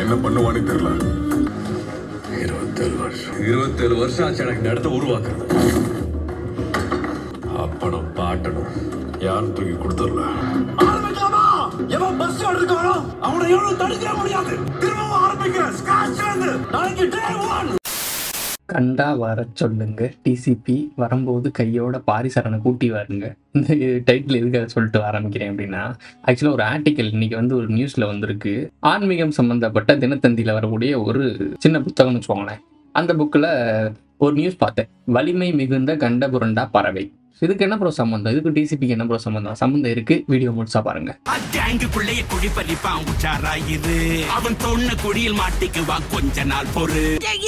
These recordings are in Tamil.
என்ன பண்ணுவானே தெரியல இருபத்தேழு வருஷம் இருபத்தேழு வருஷம் ஆச்சு எனக்கு இந்த இடத்த உருவாக்குறது அப்பனும் பாட்டனும் யாரும் தூக்கி கொடுத்துடல ஆரம்பிக்கலாமா எவன் பஸ் எடுக்கானோ அவனை எவ்வளவு தடுக்க முடியாது திரும்பவும் ஆரம்பிக்கிறேன் ஸ்காட்ச் வந்து நாளைக்கு டே ஒன் கண்டா வர சொல்லுங்க டிசிபி வரும்போது கையோட பாரிசரனை கூட்டி வாருங்க இந்த டைட்டில் எதுக்காக சொல்லிட்டு ஆரம்பிக்கிறேன் அப்படின்னா ஆக்சுவலாக ஒரு ஆர்டிக்கல் இன்னைக்கு வந்து ஒரு நியூஸில் வந்திருக்கு ஆன்மீகம் சம்மந்தப்பட்ட தினத்தந்தியில் வரக்கூடிய ஒரு சின்ன புத்தகம்னு வச்சுக்கோங்களேன் அந்த புக்கில் ஒரு நியூஸ் பார்த்தேன் வலிமை மிகுந்த கண்ட புரண்டா பறவை இதுக்கு என்ன ப்ரோ சம்மந்தம் இதுக்கு டிசிபிக்கு என்ன ப்ரோ சம்மந்தம் சம்மந்தம் இருக்கு வீடியோ முழுசா பாருங்க கேங்குக்குள்ளேயே குழி பறிப்பான் உச்சாராயிரு அவன் தொண்ண குழியில் மாட்டிக்குவான் கொஞ்ச நாள் பொறு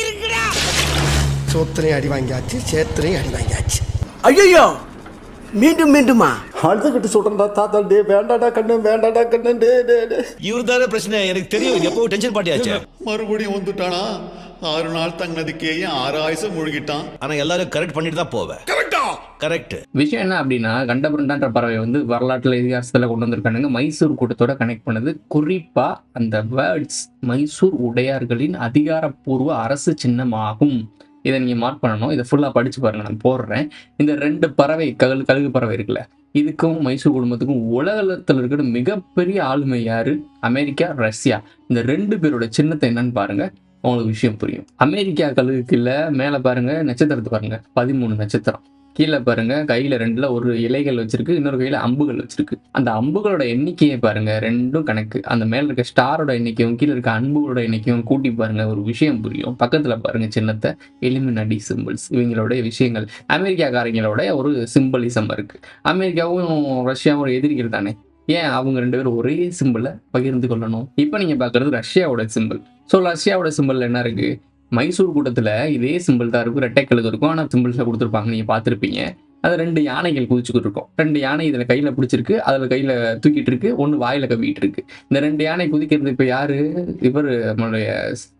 சோத்திரையும் அடி வாங்கியாச்சு சேத்திரையும் அடி வாங்கியாச்சு ஐயோ மீண்டும் மீண்டுமா அழுதுகிட்டு சொல்றா தாத்தா டே வேண்டாடா கண்ணு வேண்டாடா கண்ணு டே டே டே இவர் தானே பிரச்சனை எனக்கு தெரியும் எப்போ டென்ஷன் பாட்டியாச்சு மறுபடியும் வந்துட்டானா ஆறு நாள் தங்கினதுக்கே ஆறு ஆயுசம் முழுகிட்டான் ஆனா எல்லாரும் கரெக்ட் பண்ணிட்டு தான் போவேன் கரெக்ட் விஷயம் என்ன அப்படின்னா கண்டபுரண்டான்ற பறவை வந்து வரலாற்றுல இதிகாசத்துல கொண்டு வந்திருக்கானுங்க மைசூர் கூட்டத்தோட கனெக்ட் பண்ணது குறிப்பா அந்த வேர்ட்ஸ் மைசூர் உடையார்களின் அதிகாரப்பூர்வ அரசு சின்னமாகும் இதை நீங்க மார்க் பண்ணணும் இதை ஃபுல்லா படிச்சு பாருங்க நான் போடுறேன் இந்த ரெண்டு பறவை கழுகு கழுகு பறவை இருக்குல்ல இதுக்கும் மைசூர் குடும்பத்துக்கும் உலகத்தில் இருக்கிற மிகப்பெரிய ஆளுமை யாரு அமெரிக்கா ரஷ்யா இந்த ரெண்டு பேரோட சின்னத்தை என்னன்னு பாருங்க உங்களுக்கு விஷயம் புரியும் அமெரிக்கா கழுகுக்குள்ள மேலே பாருங்க நட்சத்திரத்தை பாருங்க பதிமூணு நட்சத்திரம் கீழே பாருங்க கையில ரெண்டுல ஒரு இலைகள் வச்சிருக்கு இன்னொரு கையில அம்புகள் வச்சிருக்கு அந்த அம்புகளோட எண்ணிக்கையை பாருங்க ரெண்டும் கணக்கு அந்த மேல இருக்க ஸ்டாரோட எண்ணிக்கையும் கீழே இருக்க அம்புகளோட எண்ணிக்கையும் கூட்டி பாருங்க ஒரு விஷயம் புரியும் பக்கத்துல பாருங்க சின்னத்தை எலிமினடி சிம்பிள்ஸ் இவங்களோட விஷயங்கள் அமெரிக்காக்காரங்களோட ஒரு சிம்பிளிசம் இருக்கு அமெரிக்காவும் ரஷ்யாவும் எதிரிகள் தானே ஏன் அவங்க ரெண்டு பேரும் ஒரே சிம்பிளை பகிர்ந்து கொள்ளணும் இப்போ நீங்க பாக்குறது ரஷ்யாவோட சிம்பிள் ஸோ ரஷ்யாவோட சிம்பிள் என்ன இருக்கு மைசூர் கூட்டத்தில் இதே சிம்பிள் தான் இருக்கும் ரெட்டை கழுகு இருக்கும் ஆனால் சிம்பிள்ஸில் கொடுத்துருப்பாங்க நீங்கள் பார்த்துருப்பீங்க அது ரெண்டு யானைகள் குதிச்சுக்கிட்டு இருக்கும் ரெண்டு யானை இதில் கையில் பிடிச்சிருக்கு அதில் கையில் தூக்கிட்டு இருக்கு ஒன்று வாயில் கவிட்டு இருக்கு இந்த ரெண்டு யானை குதிக்கிறது இப்போ யாரு இவர் நம்மளுடைய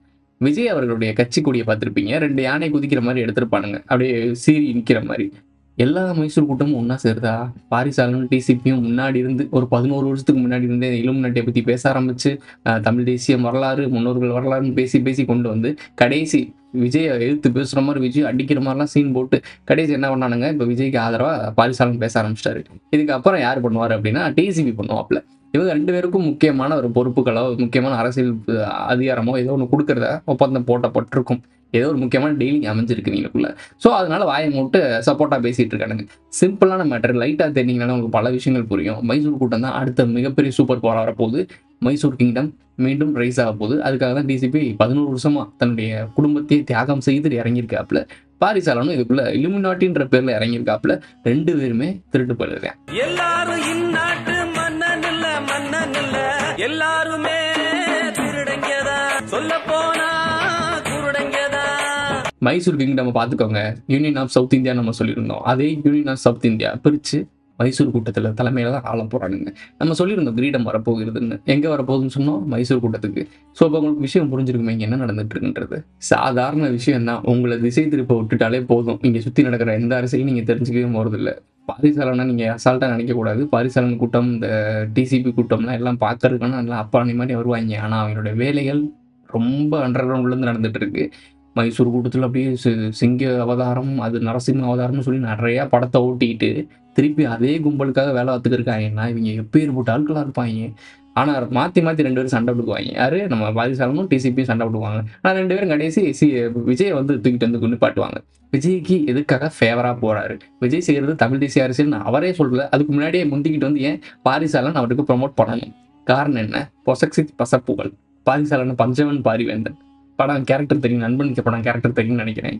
விஜய் அவர்களுடைய கட்சி கொடியை பார்த்துருப்பீங்க ரெண்டு யானை குதிக்கிற மாதிரி எடுத்திருப்பானுங்க அப்படியே சீறி நிற்கிற மாதிரி எல்லா மைசூர் கூட்டமும் ஒன்றா சேருதா பாரிசாலனும் டிசிபியும் முன்னாடி இருந்து ஒரு பதினோரு வருஷத்துக்கு முன்னாடி இருந்தே இலும் நாட்டை பற்றி பேச ஆரம்பிச்சு அஹ், தமிழ் தேசியம் வரலாறு முன்னோர்கள் வரலாறுன்னு பேசி பேசி கொண்டு வந்து கடைசி விஜயை எதிர்த்து பேசுகிற மாதிரி விஜய் அடிக்கிற மாதிரிலாம் சீன் போட்டு கடைசி என்ன பண்ணானுங்க இப்போ விஜய்க்கு ஆதரவாக பாரிசாலன் பேச ஆரம்பிச்சிட்டாரு இதுக்கு அப்புறம் யார் பண்ணுவார் அப்படின்னா டிசிபி பண்ணுவாப்ல இவங்க ரெண்டு பேருக்கும் முக்கியமான ஒரு பொறுப்புகளோ முக்கியமான அரசியல் அஹ், அதிகாரமோ ஏதோ ஒன்று கொடுக்கறத ஒப்பந்தம் போட்டப்பட்டிருக்கும் ஏதோ ஒரு முக்கியமான டெய்லி அமைஞ்சிருக்கு நீங்களுக்குள்ள ஸோ அதனால வாயை மூட்டு சப்போர்ட்டாக பேசிட்டு இருக்கானுங்க சிம்பிளான மேட்டர் லைட்டாக தெரிஞ்சிங்கனால உங்களுக்கு பல விஷயங்கள் புரியும் மைசூர் கூட்டம் தான் அடுத்த மிகப்பெரிய சூப்பர் பவர் வரப்போகுது மைசூர் கிங்டம் மீண்டும் ரைஸ் ஆக போகுது அதுக்காக தான் டிசிபி பதினோரு வருஷமா தன்னுடைய குடும்பத்தையே தியாகம் செய்து இறங்கியிருக்காப்புல பாரிசாலனும் இதுக்குள்ள இலுமினாட்டின்ற பேர்ல இறங்கியிருக்காப்புல ரெண்டு பேருமே திருட்டு போயிருக்கேன் எல்லாரும் இந்நாட்டு மன்னன் இல்ல மன்னன் இல்ல எல்லாருமே திருடங்கதா சொல்ல போனா குருடங்கதா மைசூர் கிங்டம் பார்த்துக்கோங்க யூனியன் ஆஃப் சவுத் இந்தியா நம்ம சொல்லியிருந்தோம் அதே யூனியன் ஆஃப் சவுத் இந்தியா பிரித்து மைசூர் கூட்டத்தில் தலைமையில தான் ஆள போறானுங்க நம்ம சொல்லியிருந்தோம் கிரீடம் வரப்போகிறதுன்னு எங்கே வரப்போகுதுன்னு சொன்னோம் மைசூர் கூட்டத்துக்கு ஸோ இப்போ உங்களுக்கு விஷயம் புரிஞ்சிருக்குமே இங்கே என்ன நடந்துட்டு இருக்குன்றது சாதாரண விஷயம் தான் உங்களை திசை திருப்ப விட்டுட்டாலே போதும் இங்கே சுற்றி நடக்கிற எந்த அரசியலையும் நீங்கள் தெரிஞ்சுக்கவே போகிறதில்ல பாரிசாலனா நீங்கள் அசால்ட்டாக நினைக்கக்கூடாது பாரிசாலன் கூட்டம் இந்த டிசிபி கூட்டம்லாம் எல்லாம் பார்க்கறதுக்கான நல்லா அப்பாணி மாதிரி வருவாங்க ஆனால் அவங்களோட வேலைகள் ரொம்ப அண்டர் கிரவுண்ட்லேருந்து நடந்துட்டு இருக்கு மைசூர் கூட்டத்தில் அப்படியே சி- சிங்க அவதாரம் அது நரசிம்ம அவதாரம்னு சொல்லி நிறையா படத்தை ஓட்டிக்கிட்டு திருப்பி அதே கும்பலுக்காக வேலை பார்த்துட்டு இருக்காங்கன்னா இவங்க எப்பேற்பட்ட ஆட்களாக இருப்பாங்க ஆனால் மாற்றி மாற்றி ரெண்டு பேரும் சண்டை விடுவாங்க யாரு நம்ம பாதிசாலனும் டிசிபியும் சண்டை விடுவாங்க ஆனால் ரெண்டு பேரும் கடைசி சி விஜய் வந்து தூக்கிட்டு வந்து நிப்பாட்டுவாங்க விஜய்க்கு எதுக்காக ஃபேவராக போறாரு விஜய் செய்கிறது தமிழ் தேசிய அரசியல்னு அவரே சொல்லல அதுக்கு முன்னாடியே முந்திக்கிட்டு வந்து ஏன் பாரிசாலன் அவருக்கு ப்ரொமோட் பண்ணணும் காரணம் என்ன பொசக்சி பசப்புகள் பாரிசாலன் பஞ்சவன் பாரிவேந்தன் படம் கேரக்டர் தெரியும் நண்பனுக்கு படம் கேரக்டர் தெரியும்னு நினைக்கிறேன்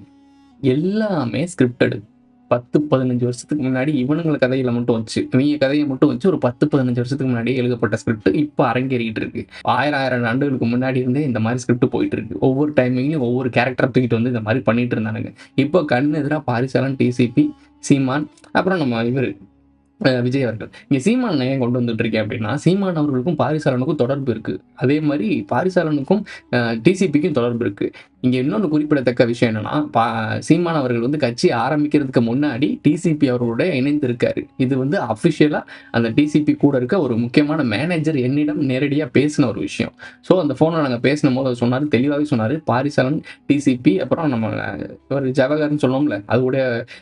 எல்லாமே ஸ்கிரிப்டடு பத்து பதினஞ்சு வருஷத்துக்கு முன்னாடி இவனுங்களை கதையில மட்டும் வச்சு இவங்க கதையை மட்டும் வச்சு ஒரு பத்து பதினஞ்சு வருஷத்துக்கு முன்னாடி எழுதப்பட்ட ஸ்கிரிப்ட் இப்போ அரங்கேறிட்டு இருக்கு ஆயிரம் ஆயிரம் ஆண்டுகளுக்கு முன்னாடி இருந்தே இந்த மாதிரி ஸ்கிரிப்ட் போயிட்டு இருக்கு ஒவ்வொரு டைமிங்லையும் ஒவ்வொரு கேரக்டர் தூக்கிட்டு வந்து இந்த மாதிரி பண்ணிட்டு இருந்தானுங்க இப்போ கண் எதிராக பாரிசாலன் டிசிபி சீமான் அப்புறம் நம்ம இவர் அஹ் விஜய் அவர்கள் இங்கே சீமான் ஏன் கொண்டு வந்துட்டு இருக்கேன் அப்படின்னா சீமான் அவர்களுக்கும் பாரிசாலனுக்கும் தொடர்பு இருக்குது அதே மாதிரி பாரிசாலனுக்கும் டிசிபிக்கும் தொடர்பு இருக்குது இங்கே இன்னொன்று குறிப்பிடத்தக்க விஷயம் என்னன்னா பா சீமான் அவர்கள் வந்து கட்சி ஆரம்பிக்கிறதுக்கு முன்னாடி டிசிபி அவர்களோட இணைந்திருக்காரு இது வந்து அஃபிஷியலாக அந்த டிசிபி கூட இருக்க ஒரு முக்கியமான மேனேஜர் என்னிடம் நேரடியாக பேசின ஒரு விஷயம் ஸோ அந்த ஃபோனில் நாங்கள் பேசின போது அவர் சொன்னார் தெளிவாகவே சொன்னார் பாரிசாலன் டிசிபி அப்புறம் நம்ம ஒரு ஜவஹர்னு சொல்லுவோம்ல அதோடைய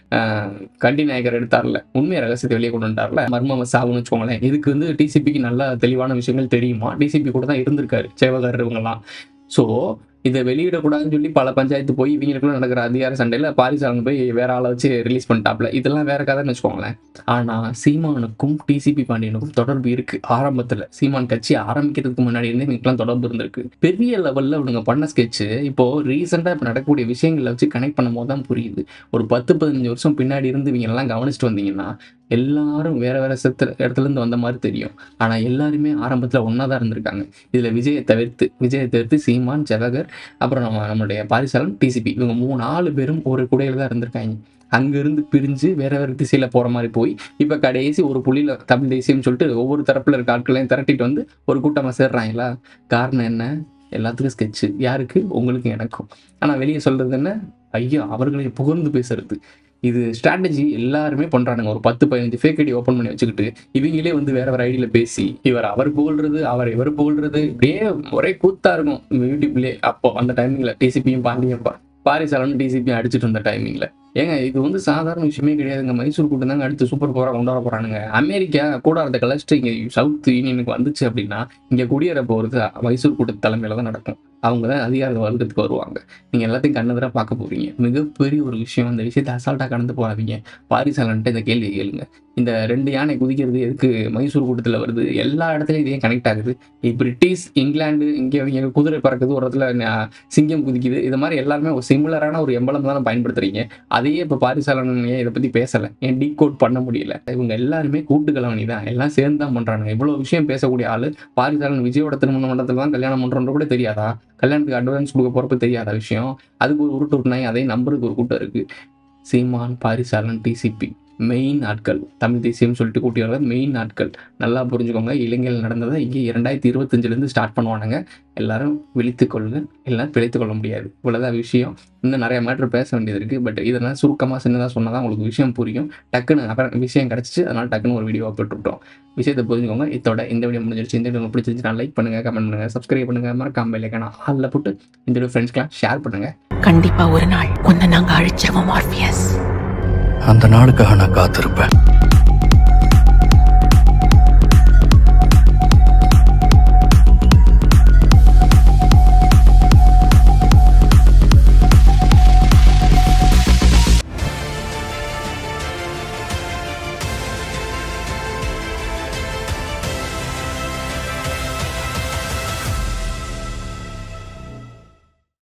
கண்டி நாயகர் எடுத்தார்ல உண்மை ரகசியத்தை வெளியே கொண்டு வந்துட்டார்ல மர்ம சாவுன்னு வச்சுக்கோங்களேன் இதுக்கு வந்து டிசிபிக்கு நல்ல தெளிவான விஷயங்கள் தெரியுமா டிசிபி கூட தான் இருந்திருக்காரு ஜெவஹர் இவங்கெல்லாம் ஸோ இதை வெளியிடக்கூடாதுன்னு சொல்லி பல பஞ்சாயத்து போய் இவங்களுக்குள்ள நடக்கிற அதிகார சண்டையில் பாரிசாலன் போய் வேற ஆளை வச்சு ரிலீஸ் பண்ணிட்டாப்ல இதெல்லாம் வேற கதைன்னு வச்சுக்கோங்களேன் ஆனால் சீமானுக்கும் டிசிபி பாண்டியனுக்கும் தொடர்பு இருக்கு ஆரம்பத்தில் சீமான் கட்சி ஆரம்பிக்கிறதுக்கு முன்னாடி இருந்தே இவங்களுக்குலாம் தொடர்பு இருந்திருக்கு பெரிய லெவலில் இவங்க பண்ண ஸ்கெட்சு இப்போ ரீசெண்டாக இப்போ நடக்கக்கூடிய விஷயங்களை வச்சு கனெக்ட் பண்ணும் போது தான் புரியுது ஒரு பத்து பதினஞ்சு வருஷம் பின்னாடி இருந்து இவங்க எல்லாம் கவனிச்சுட்டு வந்தீங்கன்னா எல்லாரும் வேற வேற செத்து இடத்துல இருந்து வந்த மாதிரி தெரியும் ஆனால் எல்லாருமே ஆரம்பத்தில் ஒன்றா தான் இருந்திருக்காங்க இதில் விஜயை தவிர்த்து விஜயை தவிர்த்து சீமான் ஜவஹர் அப்புறம் நம்ம நம்மளுடைய பாரிசாலன் டிசிபி இவங்க மூணு நாலு பேரும் ஒரு குடையில தான் இருந்திருக்காங்க அங்கிருந்து பிரிஞ்சு வேற வேற திசையில போற மாதிரி போய் இப்ப கடைசி ஒரு புள்ளியில தமிழ் தேசியம்னு சொல்லிட்டு ஒவ்வொரு தரப்புல இருக்க ஆட்களையும் திரட்டிட்டு வந்து ஒரு கூட்டமா சேர்றாங்களா காரணம் என்ன எல்லாத்துக்கும் ஸ்கெட்சு யாருக்கு உங்களுக்கு எனக்கும் ஆனா வெளியே சொல்றது என்ன ஐயோ அவர்களை புகழ்ந்து பேசுறது இது ஸ்ட்ராட்டஜி எல்லாருமே பண்றானுங்க ஒரு பத்து பதினஞ்சு ஃபேக் ஐடி ஓப்பன் பண்ணி வச்சுக்கிட்டு இவங்களே வந்து வேற வேற ஐடியில பேசி இவர் அவர் புகழ்றது அவர் இவர் புகழ்றது இப்படியே ஒரே கூத்தா இருக்கும் யூடியூப்லயே அப்போ அந்த டைமிங்ல டிசிபியும் பாண்டியும் பாரிசாலனும் டிசிபியும் அடிச்சிட்டு இருந்த டைமிங்ல ஏங்க இது வந்து சாதாரண விஷயமே கிடையாதுங்க மைசூர் கூட்டம் தாங்க அடுத்து சூப்பர் பவரா கொண்டாட போறானுங்க அமெரிக்கா கூடாரத்தை கலச்சிட்டு இங்க சவுத் யூனியனுக்கு வந்துச்சு அப்படின்னா இங்க குடியேற போறது மைசூர் கூட்டத்து தலைமையில தான் நடக்கும் அவங்க தான் அதிகார வர்க்கத்துக்கு வருவாங்க நீங்க எல்லாத்தையும் கண்ணெதிராக பார்க்க போறீங்க மிகப்பெரிய ஒரு விஷயம் இந்த விஷயத்தை அசால்ட்டா கடந்து போகாதீங்க பாரிசாலன்ட்டு இந்த கேள்வி கேளுங்க இந்த ரெண்டு யானை குதிக்கிறது எதுக்கு மைசூர் கூட்டத்தில் வருது எல்லா இடத்துலையும் இதே கனெக்ட் ஆகுது பிரிட்டிஷ் இங்கிலாந்து இங்கே இங்கே குதிரை பறக்குது ஒரு இடத்துல ந- சிங்கம் குதிக்குது இது மாதிரி எல்லாருமே ஒரு சிமிலரான ஒரு எம்பளம் தான் பயன்படுத்துறீங்க அதையே இப்போ பாரிசாலன் ஏன் இதை பற்றி பேசலை ஏன் டீ கோட் பண்ண முடியல இவங்க எல்லாருமே கூட்டுக்கலவணி தான் எல்லாம் சேர்ந்து தான் பண்ணுறாங்க இவ்வளோ விஷயம் பேசக்கூடிய ஆள் பாரிசாலன் விஜயோட திருமண மண்டலத்தில் தான் கல்யாணம் பண்ணுறோன்ற கூட தெரியாதா கல்யாணத்துக்கு அட்வான்ஸ் கொடுக்க போகிறப்ப தெரியாத விஷயம் அதுக்கு ஒரு உருட்டு உருட்டுனாய் அதையும் நம்பருக்கு ஒரு கூட்டம் இருக்குது சீமான் பாரிசாலன் டிசிபி மெயின் ஆட்கள் தமிழ் தேசியம் சொல்லிட்டு கூட்டி வர்றது மெயின் ஆட்கள் நல்லா புரிஞ்சுக்கோங்க இலங்கையில் நடந்ததை இங்கே இரண்டாயிரத்தி இருபத்தஞ்சிலேருந்து ஸ்டார்ட் பண்ணுவானுங்க எல்லாரும் விழித்துக் கொள்ளுங்க எல்லாம் பிழைத்துக் கொள்ள முடியாது இவ்வளோதான் விஷயம் இன்னும் நிறைய மேட்ரு பேச வேண்டியது இருக்குது பட் இதெல்லாம் சுருக்கமாக சின்னதாக சொன்னால் தான் உங்களுக்கு விஷயம் புரியும் டக்குன்னு அப்புறம் விஷயம் கிடச்சிச்சு அதனால் டக்குன்னு ஒரு வீடியோ போட்டுவிட்டோம் விஷயத்தை புரிஞ்சுக்கோங்க இதோட இந்த வீடியோ முடிஞ்சிருச்சு இந்த வீடியோ உங்களுக்கு பிடிச்சிருந்துச்சுன்னா லைக் பண்ணுங்க கமெண்ட் பண்ணுங்க சப்ஸ்கிரைப் பண்ணுங்க மறக்காம பெல்லைக்கான ஆளில் போட்டு இந்த வீடியோ ஃப்ரெண்ட்ஸ்க்கெலாம் ஷேர் பண்ணுங்க கண்டிப்பா ஒரு நாள் உன்னை நாங்க அழிச்சிருவோம் ஆர்பியஸ் அந்த நாளுக்காக நான் காத்திருப்பேன்